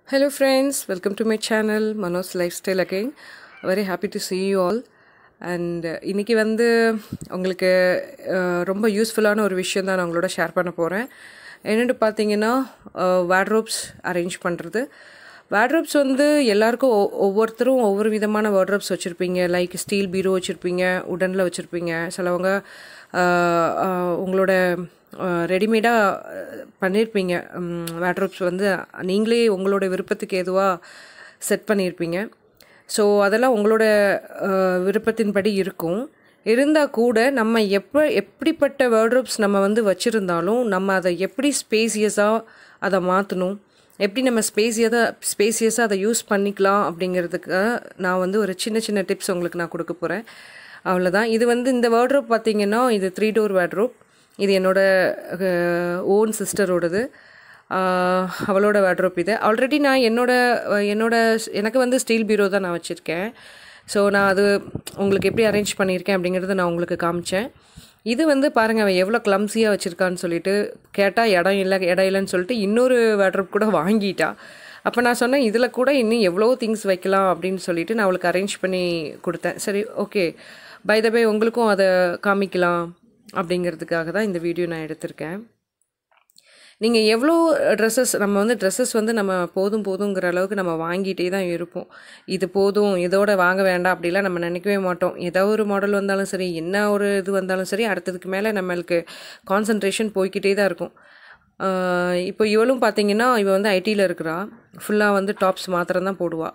Hello, friends. Welcome to my channel, Manos Lifestyle again. Very happy to see you all. And இன்றைக்கி வந்து உங்களுக்கு அஹ், ரொம்ப யூஸ்ஃபுல்லான ஒரு விஷயம் தான் நான் உங்களோட ஷேர் பண்ண போகிறேன் என்னென்னு பார்த்தீங்கன்னா வேட்ரோப்ஸ் அரேஞ்ச் பண்ணுறது வேட்ரோப்ஸ் வந்து எல்லாருக்கும் ஒ- ஒவ்வொருத்தரும் ஒவ்வொரு விதமான வேட்ரோப்ஸ் வச்சுருப்பீங்க லைக் ஸ்டீல் பீரோ வச்சுருப்பீங்க உடனில் வச்சுருப்பீங்க சிலவங்க அஹ், அஹ், உங்களோட ரெடிமேடாக பண்ணியிருப்பீங்க வேட்ரோப்ஸ் வந்து நீங்களே உங்களோட விருப்பத்துக்கு ஏதுவாக செட் பண்ணியிருப்பீங்க ஸோ அதெல்லாம் உங்களோட அஹ், விருப்பத்தின்படி இருக்கும் இருந்தால் கூட நம்ம எப்போ எப்படிப்பட்ட வேர்ட்ரோப்ஸ் நம்ம வந்து வச்சுருந்தாலும் நம்ம அதை எப்படி ஸ்பேசியஸாக அதை மாற்றணும் எப்படி நம்ம ஸ்பேசியதாக ஸ்பேசியஸாக அதை யூஸ் பண்ணிக்கலாம் அப்படிங்கிறதுக்கு நான் வந்து ஒரு சின்ன சின்ன டிப்ஸ் உங்களுக்கு நான் கொடுக்க போகிறேன் அவ்வளோதான் இது வந்து இந்த வேர்ட்ரோப் பார்த்தீங்கன்னா இது த்ரீ டோர் வேர்ட்ரோப் இது என்னோட ஓன் சிஸ்டரோடது ஆஹ் அவளோட வாட்ரோப் இது ஆல்ரெடி நான் என்னோட அஹ் என்னோட எனக்கு வந்து ஸ்டீல் பீரோ தான் நான் வச்சுருக்கேன் ஸோ நான் அது உங்களுக்கு எப்படி அரேஞ்ச் பண்ணியிருக்கேன் அப்படிங்கிறத நான் உங்களுக்கு காமிச்சேன் இது வந்து பாருங்கள் அவன் எவ்வளோ கிளம்ஸியாக வச்சுருக்கான்னு சொல்லிட்டு கேட்டால் இடம் இல்லை இடம் இல்லைன்னு சொல்லிட்டு இன்னொரு வாட்ரோப் கூட வாங்கிட்டா அப்போ நான் சொன்னேன் இதில் கூட இன்னும் எவ்வளோ திங்ஸ் வைக்கலாம் அப்படின்னு சொல்லிட்டு நான் அவளுக்கு அரேஞ்ச் பண்ணி கொடுத்தேன் சரி ஓகே பை த பை உங்களுக்கும் அதை காமிக்கலாம் அப்படிங்கிறதுக்காக தான் இந்த வீடியோ நான் எடுத்திருக்கேன் நீங்கள் எவ்வளோ ட்ரெஸ்ஸஸ் நம்ம வந்து ட்ரெஸ்ஸஸ் வந்து நம்ம போதும் போதுங்கிற அளவுக்கு நம்ம வாங்கிட்டே தான் இருப்போம் இது போதும் இதோட வாங்க வேண்டாம் அப்படிலாம் நம்ம நினைக்கவே மாட்டோம் ஏதோ ஒரு மாடல் வந்தாலும் சரி என்ன ஒரு இது வந்தாலும் சரி அடுத்ததுக்கு மேலே நம்மளுக்கு கான்சன்ட்ரேஷன் போய்க்கிட்டே தான் இருக்கும் ஆஹ் இப்போ இவளும் பார்த்தீங்கன்னா இவ வந்து ஐடியில் இருக்கிறா ஃபுல்லாக வந்து டாப்ஸ் மாத்திரம் தான் போடுவாள்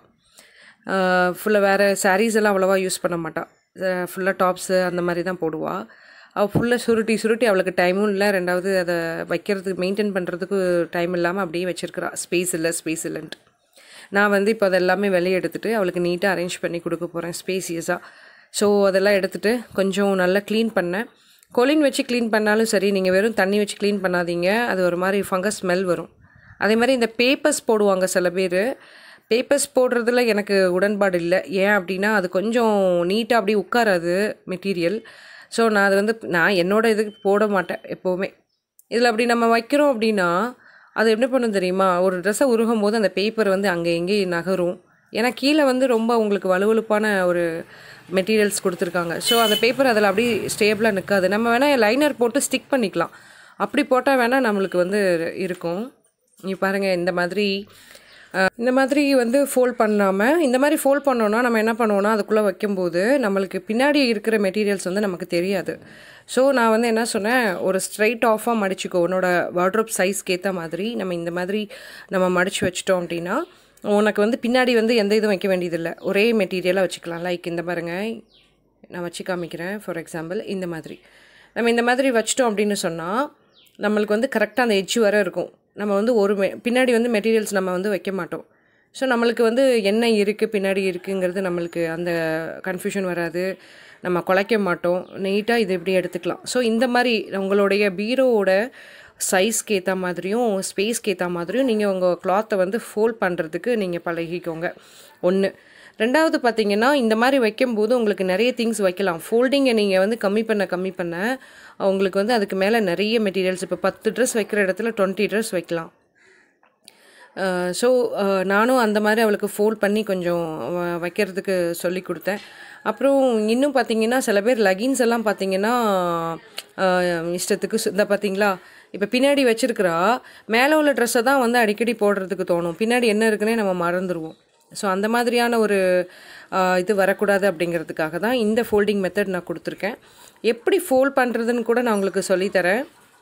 ஃபுல்லாக வேறு சாரீஸ் எல்லாம் அவ்வளோவா யூஸ் பண்ண மாட்டாள் ஃபுல்லாக டாப்ஸு அந்த மாதிரி தான் போடுவாள் அவள் ஃபுல்லாக சுருட்டி சுருட்டி அவளுக்கு டைமும் இல்லை ரெண்டாவது அதை வைக்கிறதுக்கு மெயின்டைன் பண்ணுறதுக்கு டைம் இல்லாமல் அப்படியே வச்சிருக்கிறா ஸ்பேஸ் இல்லை ஸ்பேஸ் இல்லைன்ட்டு நான் வந்து இப்போ அதெல்லாமே வெளியே எடுத்துகிட்டு அவளுக்கு நீட்டாக அரேஞ்ச் பண்ணி கொடுக்க போகிறேன் ஸ்பேசியஸாக ஸோ அதெல்லாம் எடுத்துகிட்டு கொஞ்சம் நல்லா க்ளீன் பண்ணேன் கொலின் வச்சு க்ளீன் பண்ணாலும் சரி நீங்கள் வெறும் தண்ணி வச்சு க்ளீன் பண்ணாதீங்க அது ஒரு மாதிரி ஃபங்கஸ் ஸ்மெல் வரும் அதே மாதிரி இந்த பேப்பர்ஸ் போடுவாங்க சில பேர் பேப்பர்ஸ் போடுறதுல எனக்கு உடன்பாடு இல்லை ஏன் அப்படின்னா அது கொஞ்சம் நீட்டாக அப்படியே உட்காராது மெட்டீரியல் ஸோ நான் அது வந்து நான் என்னோட இதுக்கு போட மாட்டேன் எப்போவுமே இதில் அப்படி நம்ம வைக்கிறோம் அப்படின்னா அது என்ன பண்ணும் தெரியுமா ஒரு ட்ரெஸ்ஸை உருகும் போது அந்த பேப்பர் வந்து அங்கே எங்கேயும் நகரும் ஏன்னா கீழே வந்து ரொம்ப உங்களுக்கு வலுவலுப்பான ஒரு மெட்டீரியல்ஸ் கொடுத்துருக்காங்க ஸோ அந்த பேப்பர் அதில் அப்படியே ஸ்டேபிளாக நிற்காது நம்ம வேணால் லைனர் போட்டு ஸ்டிக் பண்ணிக்கலாம் அப்படி போட்டால் வேணால் நம்மளுக்கு வந்து இருக்கும் நீ பாருங்கள் இந்த மாதிரி அஹ், இந்த மாதிரி வந்து ஃபோல்ட் பண்ணாமல் இந்த மாதிரி ஃபோல்ட் பண்ணோன்னா நம்ம என்ன பண்ணுவோம்னா அதுக்குள்ளே வைக்கும்போது நம்மளுக்கு பின்னாடி இருக்கிற மெட்டீரியல்ஸ் வந்து நமக்கு தெரியாது ஸோ நான் வந்து என்ன சொன்னேன் ஒரு ஸ்ட்ரைட் ஆஃபாக மடிச்சுக்கோ உன்னோட வார்ட்ரோப் சைஸ்க்கு ஏற்ற மாதிரி நம்ம இந்த மாதிரி நம்ம மடிச்சு வச்சிட்டோம் அப்படின்னா உனக்கு வந்து பின்னாடி வந்து எந்த இதுவும் வைக்க வேண்டியதில்லை ஒரே மெட்டீரியலாக வச்சுக்கலாம் லைக் இந்த பாருங்க நான் வச்சு காமிக்கிறேன் ஃபார் எக்ஸாம்பிள் இந்த மாதிரி நம்ம இந்த மாதிரி வச்சிட்டோம் அப்படின்னு சொன்னால் நம்மளுக்கு வந்து கரெக்டாக அந்த எட்ஜ் வர இருக்கும் நம்ம வந்து ஒரு மெ பின்னாடி வந்து மெட்டீரியல்ஸ் நம்ம வந்து வைக்க மாட்டோம் ஸோ நம்மளுக்கு வந்து என்ன இருக்குது பின்னாடி இருக்குங்கிறது நம்மளுக்கு அந்த கன்ஃபியூஷன் வராது நம்ம குலைக்க மாட்டோம் நீட்டாக இது இப்படி எடுத்துக்கலாம் ஸோ இந்த மாதிரி உங்களுடைய பீரோவோட சைஸ்க்கு ஏற்ற மாதிரியும் ஸ்பேஸ்க்கு ஏற்ற மாதிரியும் நீங்கள் உங்கள் கிளாத்தை வந்து ஃபோல்ட் பண்ணுறதுக்கு நீங்கள் பழகிக்கோங்க ஒன்று ரெண்டாவது பார்த்தீங்கன்னா இந்த மாதிரி வைக்கும்போது உங்களுக்கு நிறைய திங்ஸ் வைக்கலாம் ஃபோல்டிங்கை நீங்கள் வந்து கம்மி பண்ண கம்மி பண்ண உங்களுக்கு வந்து அதுக்கு மேலே நிறைய மெட்டீரியல்ஸ் இப்போ பத்து ட்ரெஸ் வைக்கிற இடத்துல டுவெண்ட்டி ட்ரெஸ் வைக்கலாம் ஸோ நானும் அந்த மாதிரி அவளுக்கு ஃபோல்ட் பண்ணி கொஞ்சம் வ- வைக்கிறதுக்கு சொல்லி கொடுத்தேன் அப்புறம் இன்னும் பார்த்தீங்கன்னா சில பேர் லகின்ஸ் எல்லாம் பார்த்தீங்கன்னா அஹ், இஷ்டத்துக்கு சு- இந்த பார்த்தீங்களா இப்போ பின்னாடி வச்சிருக்கிறா மேலே உள்ள ட்ரெஸ்ஸை தான் வந்து அடிக்கடி போடுறதுக்கு தோணும் பின்னாடி என்ன இருக்குன்னே நம்ம மறந்துடுவோம் ஸோ அந்த மாதிரியான ஒரு அஹ், இது வரக்கூடாது அப்படிங்கிறதுக்காக தான் இந்த ஃபோல்டிங் மெத்தட் நான் கொடுத்துருக்கேன் எப்படி ஃபோல்ட் பண்ணுறதுன்னு கூட நான் உங்களுக்கு சொல்லித்தரேன்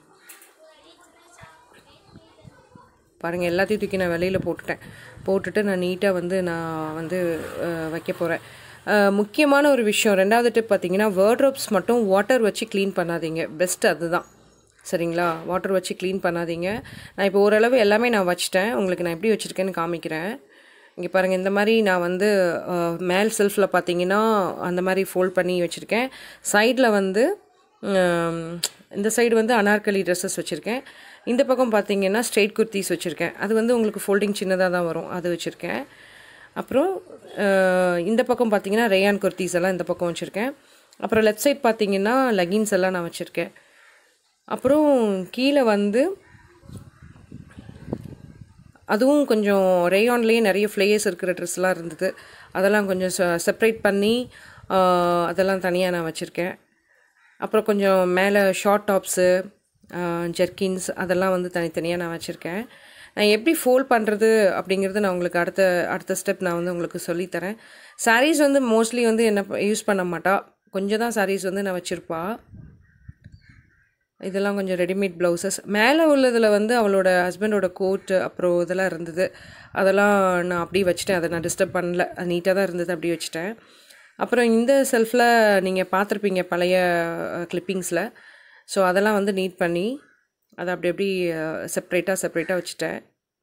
பாருங்கள் எல்லாத்தையும் தூக்கி நான் வெளியில் போட்டுட்டேன் போட்டுட்டு நான் நீட்டாக வந்து நான் வந்து அஹ், வைக்க போகிறேன் முக்கியமான ஒரு விஷயம் ரெண்டாவது டிப் பார்த்தீங்கன்னா வேர்ட்ரோப்ஸ் மட்டும் வாட்டர் வச்சு க்ளீன் பண்ணாதீங்க பெஸ்ட் அதுதான் சரிங்களா வாட்டர் வச்சு க்ளீன் பண்ணாதீங்க நான் இப்போ ஓரளவு எல்லாமே நான் வச்சிட்டேன் உங்களுக்கு நான் எப்படி வச்சுருக்கேன்னு காமிக்கிறேன் இங்கே பாருங்கள் இந்த மாதிரி நான் வந்து அஹ், மேல் செல்ஃபில் பார்த்தீங்கன்னா அந்த மாதிரி ஃபோல்ட் பண்ணி வச்சுருக்கேன் சைடில் வந்து உம், இந்த சைடு வந்து அனார்கலி ட்ரெஸ்ஸஸ் வச்சுருக்கேன் இந்த பக்கம் பார்த்தீங்கன்னா ஸ்ட்ரெயிட் குர்த்திஸ் வச்சுருக்கேன் அது வந்து உங்களுக்கு ஃபோல்டிங் சின்னதாக தான் வரும் அது வச்சுருக்கேன் அப்புறம் அஹ், இந்த பக்கம் பார்த்தீங்கன்னா ரேயான் குர்த்திஸ் எல்லாம் இந்த பக்கம் வச்சுருக்கேன் அப்புறம் லெஃப்ட் சைட் பார்த்தீங்கன்னா லெகின்ஸ் எல்லாம் நான் வச்சுருக்கேன் அப்புறம் கீழே வந்து அதுவும் கொஞ்சம் ரேயான்லேயே நிறைய ஃப்ளேயர்ஸ் இருக்கிற ட்ரெஸ்லாம் இருந்தது அதெல்லாம் கொஞ்சம் செப்ரேட் பண்ணி ஆஹ், அதெல்லாம் தனியாக நான் வச்சுருக்கேன் அப்புறம் கொஞ்சம் மேலே ஷார்ட் டாப்ஸு ஜெர்கின்ஸ் அதெல்லாம் வந்து தனித்தனியாக நான் வச்சுருக்கேன் நான் எப்படி ஃபோல்ட் பண்ணுறது அப்படிங்கிறது நான் உங்களுக்கு அடுத்த அடுத்த ஸ்டெப் நான் வந்து உங்களுக்கு சொல்லித்தரேன் sarees வந்து மோஸ்ட்லி வந்து என்ன யூஸ் பண்ண மாட்டா கொஞ்சம் தான் sarees வந்து நான் வச்சுருப்பா இதெல்லாம் கொஞ்சம் ரெடிமேட் ப்ளவுசஸ் மேலே உள்ளதில் வந்து அவளோட ஹஸ்பண்டோட கோட்டு அப்புறம் இதெல்லாம் இருந்தது அதெல்லாம் நான் அப்படியே வச்சுட்டேன் அதை நான் டிஸ்டர்ப் பண்ணல அது நீட்டாக தான் இருந்தது அப்படியே வச்சுட்டேன் அப்புறம் இந்த செல்ஃபில் நீங்கள் பார்த்துருப்பீங்க பழைய கிளிப்பிங்ஸில் ஸோ அதெல்லாம் வந்து நீட் பண்ணி அதை அப்படி அப்படி செப்ரேட்டாக செப்ரேட்டாக வச்சுட்டேன்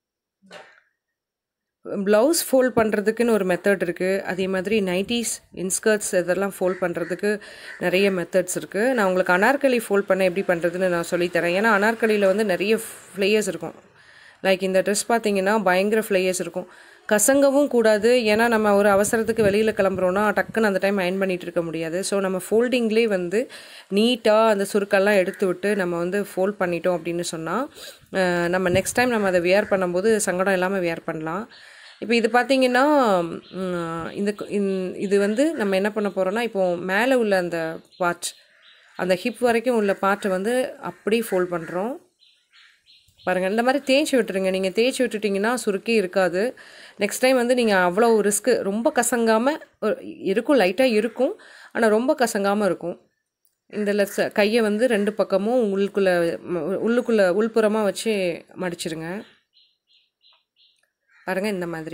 ப்ளவுஸ் ஃபோல்ட் பண்ணுறதுக்குன்னு ஒரு மெத்தட் இருக்குது அதே மாதிரி நைட்டிஸ் இன்ஸ்கர்ட்ஸ் இதெல்லாம் ஃபோல்ட் பண்ணுறதுக்கு நிறைய மெத்தட்ஸ் இருக்குது நான் உங்களுக்கு அனார்கலி ஃபோல்ட் பண்ண எப்படி பண்ணுறதுன்னு நான் சொல்லித்தரேன் ஏன்னா அனார்கலியில் வந்து நிறைய ஃப்ளேயர்ஸ் இருக்கும் லைக் இந்த ட்ரெஸ் பார்த்தீங்கன்னா பயங்கர ஃப்ளேயர்ஸ் இருக்கும் கசங்கவும் கூடாது ஏன்னா நம்ம ஒரு அவசரத்துக்கு வெளியில் கிளம்புறோன்னா டக்குன்னு அந்த டைம் அயன் பண்ணிட்டு இருக்க முடியாது ஸோ நம்ம ஃபோல்டிங்லேயே வந்து நீட்டாக அந்த சுருக்கெல்லாம் எடுத்து விட்டு நம்ம வந்து ஃபோல்ட் பண்ணிட்டோம் அப்படின்னு சொன்னால் நம்ம நெக்ஸ்ட் டைம் நம்ம அதை வியர் பண்ணும்போது சங்கடம் இல்லாமல் வியர் பண்ணலாம் இப்போ இது பார்த்தீங்கன்னா ம், இந்த கு- இந்த- இது வந்து நம்ம என்ன பண்ண போகிறோம்னா இப்போ மேலே உள்ள அந்த பார்ட் அந்த ஹிப் வரைக்கும் உள்ள பார்ட்டை வந்து அப்படியே ஃபோல்ட் பண்ணுறோம் பாருங்கள் இந்த மாதிரி தேய்ச்சி விட்டுருங்க நீங்கள் தேய்ச்சி விட்டுட்டிங்கன்னா சுருக்கி இருக்காது நெக்ஸ்ட் டைம் வந்து நீங்கள் அவ்வளோ ரிஸ்க்கு ரொம்ப கசங்காமல் இருக்கும் லைட்டாக இருக்கும் ஆனால் ரொம்ப கசங்காமல் இருக்கும் இந்த லெஃப்ட் கையை வந்து ரெண்டு பக்கமும் உள்ளுக்குள்ளே உள்ளுக்குள்ளே உள்புறமாக வச்சு மடிச்சிருங்க பாருங்கள் இந்த மாதிரி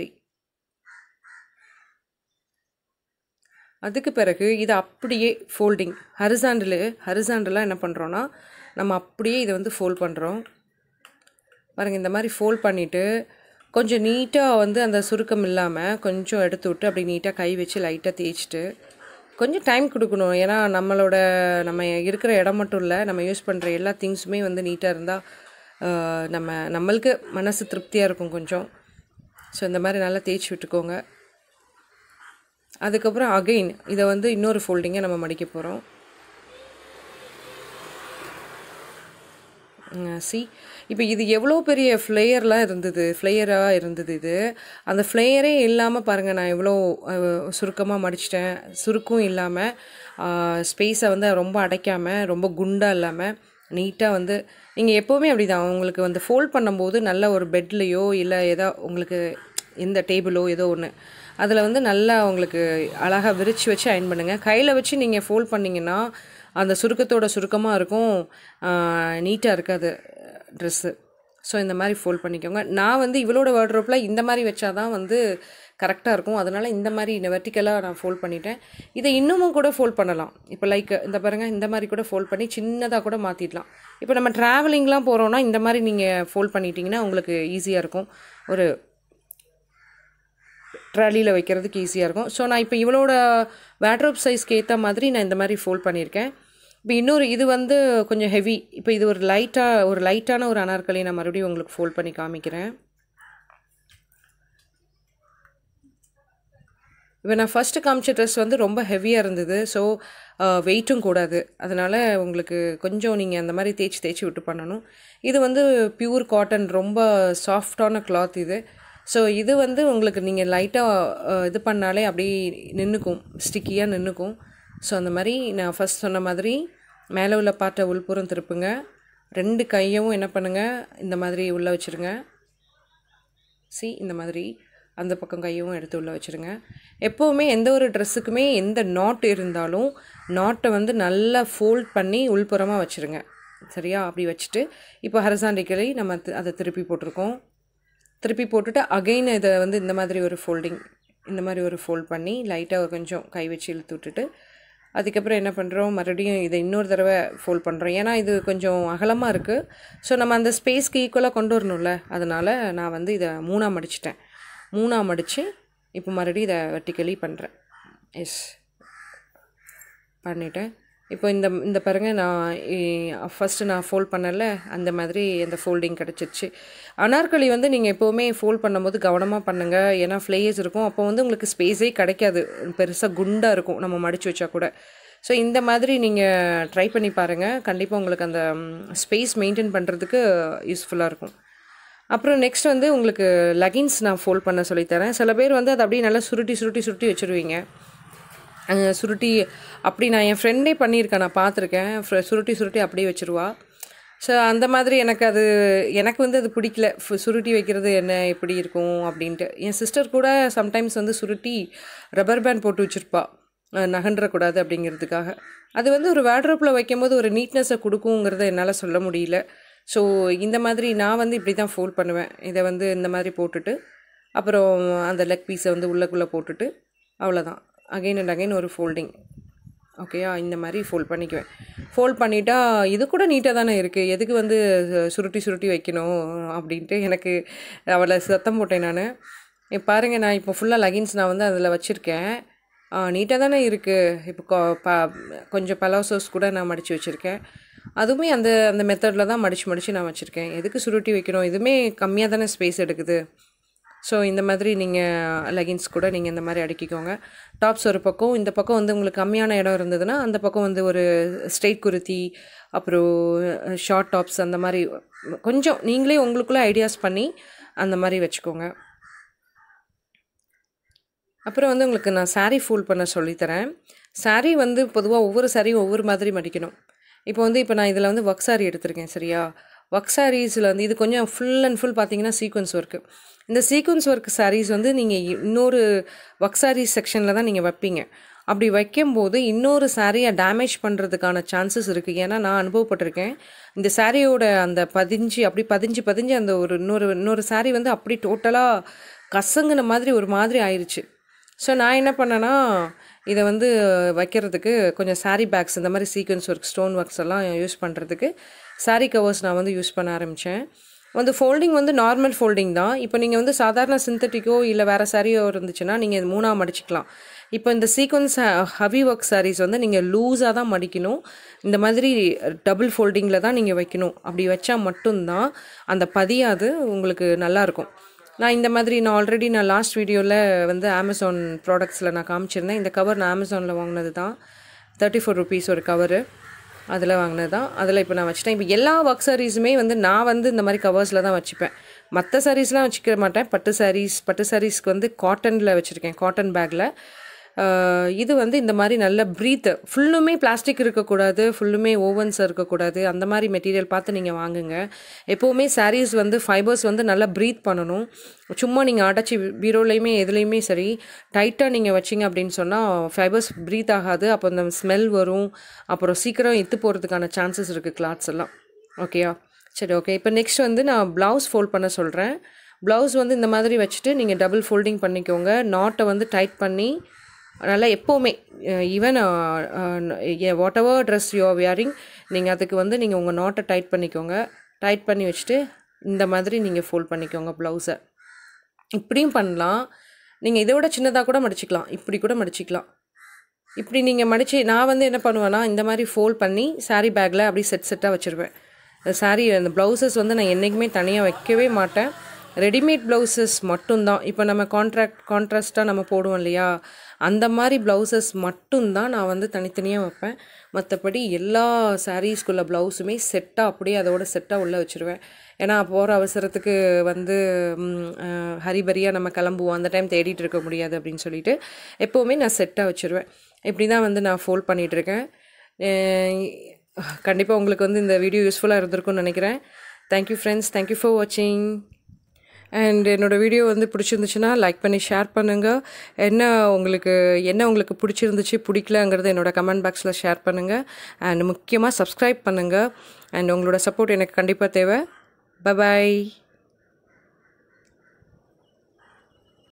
அதுக்கு பிறகு இது அப்படியே ஃபோல்டிங் ஹரிசாண்டில் ஹரிசாண்டலாக என்ன பண்ணுறோன்னா நம்ம அப்படியே இதை வந்து ஃபோல்ட் பண்ணுறோம் பாருங்கள் இந்த மாதிரி ஃபோல்ட் பண்ணிவிட்டு கொஞ்சம் நீட்டாக வந்து அந்த சுருக்கம் இல்லாமல் கொஞ்சம் எடுத்து விட்டு அப்படி நீட்டாக கை வச்சு லைட்டாக தேய்ச்சிட்டு கொஞ்சம் டைம் கொடுக்கணும் ஏன்னா நம்மளோட நம்ம இருக்கிற இடம் மட்டும் இல்லை நம்ம யூஸ் பண்ணுற எல்லா திங்ஸுமே வந்து நீட்டாக இருந்தால் நம்ம நம்மளுக்கு மனசு திருப்தியாக இருக்கும் கொஞ்சம் ஸோ இந்த மாதிரி நல்லா தேய்ச்சி விட்டுக்கோங்க அதுக்கப்புறம் அகைன் இதை வந்து இன்னொரு ஃபோல்டிங்கை நம்ம மடிக்க போகிறோம் சி இப்போ இது எவ்வளோ பெரிய ஃப்ளேயர்லாம் இருந்தது ஃப்ளேயராக இருந்தது இது அந்த ஃப்ளேயரே இல்லாமல் பாருங்கள் நான் எவ்வளோ சுருக்கமாக மடிச்சிட்டேன் சுருக்கும் இல்லாமல் ஸ்பேஸை வந்து ரொம்ப அடைக்காமல் ரொம்ப குண்டாக இல்லாமல் நீட்டாக வந்து நீங்கள் எப்போவுமே அப்படி தான் உங்களுக்கு வந்து ஃபோல்ட் பண்ணும்போது நல்ல ஒரு பெட்லேயோ இல்லை ஏதோ உங்களுக்கு எந்த டேபிளோ ஏதோ ஒன்று அதில் வந்து நல்லா உங்களுக்கு அழகாக விரித்து வச்சு அயன் பண்ணுங்கள் கையில் வச்சு நீங்கள் ஃபோல்ட் பண்ணிங்கன்னா அந்த சுருக்கத்தோட சுருக்கமாக இருக்கும் நீட்டாக இருக்காது ட்ரெஸ்ஸு ஸோ இந்த மாதிரி ஃபோல்ட் பண்ணிக்கோங்க நான் வந்து இவளோட வார்ட்ரோப்பில் இந்த மாதிரி வச்சா தான் வந்து கரெக்டாக இருக்கும் அதனால் இந்த மாதிரி இந்த வெர்டிக்கலாக நான் ஃபோல்ட் பண்ணிட்டேன் இதை இன்னமும் கூட ஃபோல்ட் பண்ணலாம் இப்போ லைக் இந்த பாருங்கள் இந்த மாதிரி கூட ஃபோல்ட் பண்ணி சின்னதாக கூட மாற்றிடலாம் இப்போ நம்ம ட்ராவலிங்லாம் போகிறோன்னா இந்த மாதிரி நீங்கள் ஃபோல்ட் பண்ணிட்டீங்கன்னா உங்களுக்கு ஈஸியாக இருக்கும் ஒரு ட்ராலியில் வைக்கிறதுக்கு ஈஸியாக இருக்கும் ஸோ நான் இப்போ இவளோட வேட்ரோப் சைஸ்க்கு ஏற்ற மாதிரி நான் இந்த மாதிரி ஃபோல்ட் பண்ணியிருக்கேன் இப்போ இன்னொரு இது வந்து கொஞ்சம் ஹெவி இப்போ இது ஒரு லைட்டாக ஒரு லைட்டான ஒரு அனார்கலி நான் மறுபடியும் உங்களுக்கு ஃபோல்ட் பண்ணி காமிக்கிறேன் இப்போ நான் ஃபஸ்ட்டு காமிச்ச ட்ரெஸ் வந்து ரொம்ப ஹெவியாக இருந்தது ஸோ வெயிட்டும் கூடாது அதனால் உங்களுக்கு கொஞ்சம் நீங்கள் அந்த மாதிரி தேய்ச்சி தேய்ச்சி விட்டு பண்ணணும் இது வந்து பியூர் காட்டன் ரொம்ப சாஃப்டான கிளாத் இது ஸோ இது வந்து உங்களுக்கு நீங்கள் லைட்டாக இது பண்ணாலே அப்படியே நின்றுக்கும் ஸ்டிக்கியாக நின்றுக்கும் ஸோ அந்த மாதிரி நான் ஃபஸ்ட் சொன்ன மாதிரி மேலே உள்ள பாட்டை உள்புறம் திருப்புங்க ரெண்டு கையவும் என்ன பண்ணுங்கள் இந்த மாதிரி உள்ளே வச்சுருங்க சி இந்த மாதிரி அந்த பக்கம் கையும் எடுத்து உள்ளே வச்சுருங்க எப்போவுமே எந்த ஒரு ட்ரெஸ்ஸுக்குமே எந்த நாட் இருந்தாலும் நாட்டை வந்து நல்லா ஃபோல்ட் பண்ணி உள்புறமாக வச்சுருங்க சரியா அப்படி வச்சுட்டு இப்போ ஹரசாண்டிக்கலி நம்ம தி- அதை திருப்பி போட்டிருக்கோம் திருப்பி போட்டுட்டு அகைன் இதை வந்து இந்த மாதிரி ஒரு ஃபோல்டிங் இந்த மாதிரி ஒரு ஃபோல்ட் பண்ணி லைட்டாக கொஞ்சம் கை வச்சு இழுத்து விட்டுட்டு அதுக்கப்புறம் என்ன பண்ணுறோம் மறுபடியும் இதை இன்னொரு தடவை ஃபோல்ட் பண்ணுறோம் ஏன்னா இது கொஞ்சம் அகலமாக இருக்குது ஸோ நம்ம அந்த ஸ்பேஸ்க்கு ஈக்குவலாக கொண்டு வரணும்ல அதனால் நான் வந்து இதை மூணாக மடிச்சிட்டேன் மூணாக மடித்து இப்போ மறுபடியும் இதை வெர்டிக்கலி பண்ணுறேன் எஸ் பண்ணிட்டேன் இப்போ இந்த இந்த பாருங்க நான் ஃபஸ்ட்டு நான் ஃபோல்ட் பண்ணல அந்த மாதிரி அந்த ஃபோல்டிங் கிடச்சிருச்சு அனார்கலி வந்து நீங்கள் எப்போவுமே ஃபோல்ட் பண்ணும்போது கவனமாக பண்ணுங்கள் ஏன்னா ஃப்ளேயர்ஸ் இருக்கும் அப்போ வந்து உங்களுக்கு ஸ்பேஸே கிடைக்காது பெருசாக குண்டாக இருக்கும் நம்ம மடித்து வச்சா கூட ஸோ இந்த மாதிரி நீங்கள் ட்ரை பண்ணி பாருங்கள் கண்டிப்பாக உங்களுக்கு அந்த ஸ்பேஸ் மெயின்டைன் பண்ணுறதுக்கு யூஸ்ஃபுல்லாக இருக்கும் அப்புறம் நெக்ஸ்ட் வந்து உங்களுக்கு லெகின்ஸ் நான் ஃபோல்ட் பண்ண சொல்லித்தரேன் சில பேர் வந்து அதை அப்படியே நல்லா சுருட்டி சுருட்டி சுருட்டி வச்சுருவீங்க அஹ் சுருட்டி அப்படி நான் என் ஃப்ரெண்டே பண்ணியிருக்கேன் நான் பார்த்துருக்கேன் ஃப்ர- சுருட்டி சுருட்டி அப்படியே வச்சுருவா ஸோ அந்த மாதிரி எனக்கு அது எனக்கு வந்து அது பிடிக்கல ஃபு- சுருட்டி வைக்கிறது என்ன எப்படி இருக்கும் அப்படின்ட்டு என் சிஸ்டர் கூட சம்டைம்ஸ் வந்து சுருட்டி ரப்பர் பேண்ட் போட்டு வச்சுருப்பா நகன்றக்கூடாது அப்படிங்கிறதுக்காக அது வந்து ஒரு வேட்ரோப்பில் வைக்கும்போது ஒரு நீட்னஸை கொடுக்குங்கிறத என்னால் சொல்ல முடியல ஸோ இந்த மாதிரி நான் வந்து இப்படி தான் ஃபோல்ட் பண்ணுவேன் இதை வந்து இந்த மாதிரி போட்டுட்டு அப்புறம் அந்த லெக் பீஸை வந்து உள்ளக்குள்ளே போட்டுட்டு அவ்வளோதான் அகைன் அண்ட் அகைன் ஒரு ஃபோல்டிங் ஓகேயா இந்த மாதிரி ஃபோல்ட் பண்ணிக்குவேன் ஃபோல்ட் பண்ணிட்டா இது கூட நீட்டாக தானே இருக்குது எதுக்கு வந்து சு- சுருட்டி சுருட்டி வைக்கணும் அப்படின்ட்டு எனக்கு அவளை சத்தம் போட்டேன் நான் பாருங்கள் நான் இப்போ ஃபுல்லாக லெகின்ஸ் நான் வந்து அதில் வச்சுருக்கேன் நீட்டாக தானே இருக்குது இப்போ கொ- ப கொஞ்சம் பலாசோஸ் கூட நான் மடித்து வச்சுருக்கேன் அதுவுமே அந்த அந்த மெத்தடில் தான் மடித்து மடித்து நான் வச்சுருக்கேன் எதுக்கு சுருட்டி வைக்கணும் இதுவுமே கம்மியாக தானே ஸ்பேஸ் எடுக்குது ஸோ இந்த மாதிரி நீங்கள் லெகின்ஸ் கூட நீங்கள் இந்த மாதிரி அடுக்கிக்கோங்க டாப்ஸ் ஒரு பக்கம் இந்த பக்கம் வந்து உங்களுக்கு கம்மியான இடம் இருந்ததுன்னா அந்த பக்கம் வந்து ஒரு ஸ்ட்ரெயிட் குர்த்தி அப்புறம் ஷார்ட் டாப்ஸ் அந்த மாதிரி கொஞ்சம் நீங்களே உங்களுக்குள்ளே ஐடியாஸ் பண்ணி அந்த மாதிரி வச்சுக்கோங்க அப்புறம் வந்து உங்களுக்கு நான் saree ஃபோல்ட் பண்ண சொல்லித்தரேன் saree வந்து பொதுவாக ஒவ்வொரு சாரியும் ஒவ்வொரு மாதிரி மடிக்கணும் இப்போ வந்து இப்போ நான் இதில் வந்து ஒர்க் saree எடுத்திருக்கேன் சரியா ஒர்க் சாரீஸில் வந்து இது கொஞ்சம் ஃபுல் அண்ட் ஃபுல் பார்த்தீங்கன்னா சீக்வன்ஸ் ஒர்க்கு இந்த சீக்வன்ஸ் ஒர்க் sarees வந்து நீங்கள் இன்னொரு ஒர்க் sarees செக்ஷனில் தான் நீங்கள் வைப்பீங்க அப்படி வைக்கும்போது இன்னொரு சாரியை டேமேஜ் பண்ணுறதுக்கான சான்சஸ் இருக்குது ஏன்னா நான் அனுபவப்பட்டிருக்கேன் இந்த சாரியோட அந்த பதிஞ்சு அப்படி பதிஞ்சு பதிஞ்சு அந்த ஒரு இன்னொரு இன்னொரு saree வந்து அப்படி டோட்டலாக கசங்குன மாதிரி ஒரு மாதிரி ஆயிடுச்சு ஸோ நான் என்ன பண்ணேன்னா இதை வந்து வைக்கிறதுக்கு கொஞ்சம் saree பேக்ஸ் இந்த மாதிரி சீக்வன்ஸ் ஒர்க் ஸ்டோன் ஒர்க்ஸ் எல்லாம் யூஸ் பண்ணுறதுக்கு saree கவர்ஸ் நான் வந்து யூஸ் பண்ண ஆரம்பித்தேன் வந்து ஃபோல்டிங் வந்து நார்மல் ஃபோல்டிங் தான் இப்போ நீங்கள் வந்து சாதாரண சிந்தட்டிக்கோ இல்லை வேறு சாரியோ இருந்துச்சுன்னா நீங்கள் இது மூணாக மடிச்சுக்கலாம் இப்போ இந்த சீக்வன்ஸ் ஹவி ஒர்க் sarees வந்து நீங்கள் லூஸாக தான் மடிக்கணும் இந்த மாதிரி டபுள் ஃபோல்டிங்கில் தான் நீங்கள் வைக்கணும் அப்படி வச்சா மட்டும்தான் அந்த பதியாது உங்களுக்கு நல்லாயிருக்கும் நான் இந்த மாதிரி நான் ஆல்ரெடி நான் லாஸ்ட் வீடியோவில் வந்து அமேசான் ப்ராடக்ட்ஸில் நான் காமிச்சிருந்தேன் இந்த கவர் நான் அமேசானில் வாங்கினது தான் தேர்ட்டி ஃபோர் ருபீஸ் ஒரு கவரு அதில் வாங்கினது தான் அதில் இப்போ நான் வச்சுட்டேன் இப்போ எல்லா ஒர்க் சாரீஸுமே வந்து நான் வந்து இந்த மாதிரி கவர்ஸில் தான் வச்சுப்பேன் மற்ற சாரீஸ்லாம் வச்சுக்க மாட்டேன் பட்டு சாரீஸ் பட்டு சாரீஸ்க்கு வந்து காட்டனில் வச்சுருக்கேன் காட்டன் பேக்கில் இது வந்து இந்த மாதிரி நல்ல ப்ரீத் ஃபுல்லுமே பிளாஸ்டிக் இருக்கக்கூடாது ஃபுல்லுமே ஓவன்ஸ் இருக்கக்கூடாது அந்த மாதிரி மெட்டீரியல் பார்த்து நீங்கள் வாங்குங்க எப்போவுமே sarees வந்து ஃபைபர்ஸ் வந்து நல்லா ப்ரீத் பண்ணணும் சும்மா நீங்கள் அடைச்சி பீரோலையுமே எதுலேயுமே சரி டைட்டாக நீங்கள் வச்சிங்க அப்படின்னு சொன்னால் ஃபைபர்ஸ் ப்ரீத் ஆகாது அப்போ அந்த ஸ்மெல் வரும் அப்புறம் சீக்கிரம் இத்து போகிறதுக்கான சான்சஸ் இருக்குது கிளாத்ஸ் எல்லாம் ஓகேயா சரி ஓகே இப்போ நெக்ஸ்ட் வந்து நான் ப்ளவுஸ் ஃபோல்ட் பண்ண சொல்கிறேன் ப்ளவுஸ் வந்து இந்த மாதிரி வச்சுட்டு நீங்கள் டபுள் ஃபோல்டிங் பண்ணிக்கோங்க நாட்டை வந்து டைட் பண்ணி நல்லா எப்போவுமே even whatever dress you are wearing நீங்கள் அதுக்கு வந்து நீங்கள் உங்கள் நாட்டை டைட் பண்ணிக்கோங்க டைட் பண்ணி வச்சுட்டு இந்த மாதிரி நீங்கள் ஃபோல்ட் பண்ணிக்கோங்க ப்ளவுஸை இப்படியும் பண்ணலாம் நீங்கள் இதை விட சின்னதாக கூட மடிச்சிக்கலாம் இப்படி கூட மடிச்சிக்கலாம் இப்படி நீங்கள் மடித்து நான் வந்து என்ன பண்ணுவேன்னா இந்த மாதிரி ஃபோல்ட் பண்ணி saree பேக்கில் அப்படியே செட் செட்டாக வச்சுருவேன் saree அந்த ப்ளவுசஸ் வந்து நான் என்றைக்குமே தனியாக வைக்கவே மாட்டேன் ரெடிமேட் ப்ளவுசஸ் மட்டும்தான் இப்போ நம்ம கான்ட்ராக்ட் கான்ட்ராஸ்ட்டாக நம்ம போடுவோம் இல்லையா அந்த மாதிரி ப்ளவுசஸ் மட்டும்தான் நான் வந்து தனித்தனியாக வைப்பேன் மற்றபடி எல்லா சாரீஸ்குள்ள ப்ளவுஸுமே செட்டாக அப்படியே அதோட செட்டாக உள்ளே வச்சுருவேன் ஏன்னா போகிற அவசரத்துக்கு வந்து ஹரிபரியாக நம்ம கிளம்புவோம் அந்த டைம் தேடிட்டு இருக்க முடியாது அப்படின்னு சொல்லிட்டு எப்போவுமே நான் செட்டாக வச்சுருவேன் இப்படி தான் வந்து நான் ஃபோல்ட் பண்ணிகிட்ருக்கேன் கண்டிப்பாக உங்களுக்கு வந்து இந்த வீடியோ யூஸ்ஃபுல்லாக இருந்திருக்கும்னு நினைக்கிறேன் தேங்க்யூ ஃப்ரெண்ட்ஸ் தேங்க்யூ ஃபார் வாட்சிங் அண்ட் என்னோடய வீடியோ வந்து பிடிச்சிருந்துச்சுன்னா லைக் பண்ணி ஷேர் பண்ணுங்கள் என்ன உங்களுக்கு என்ன உங்களுக்கு பிடிச்சிருந்துச்சு பிடிக்கலங்கிறத என்னோட கமெண்ட் பாக்ஸில் ஷேர் பண்ணுங்கள் அண்ட் முக்கியமாக சப்ஸ்கிரைப் பண்ணுங்கள் அண்ட் உங்களோட சப்போர்ட் எனக்கு கண்டிப்பாக தேவை பபாய்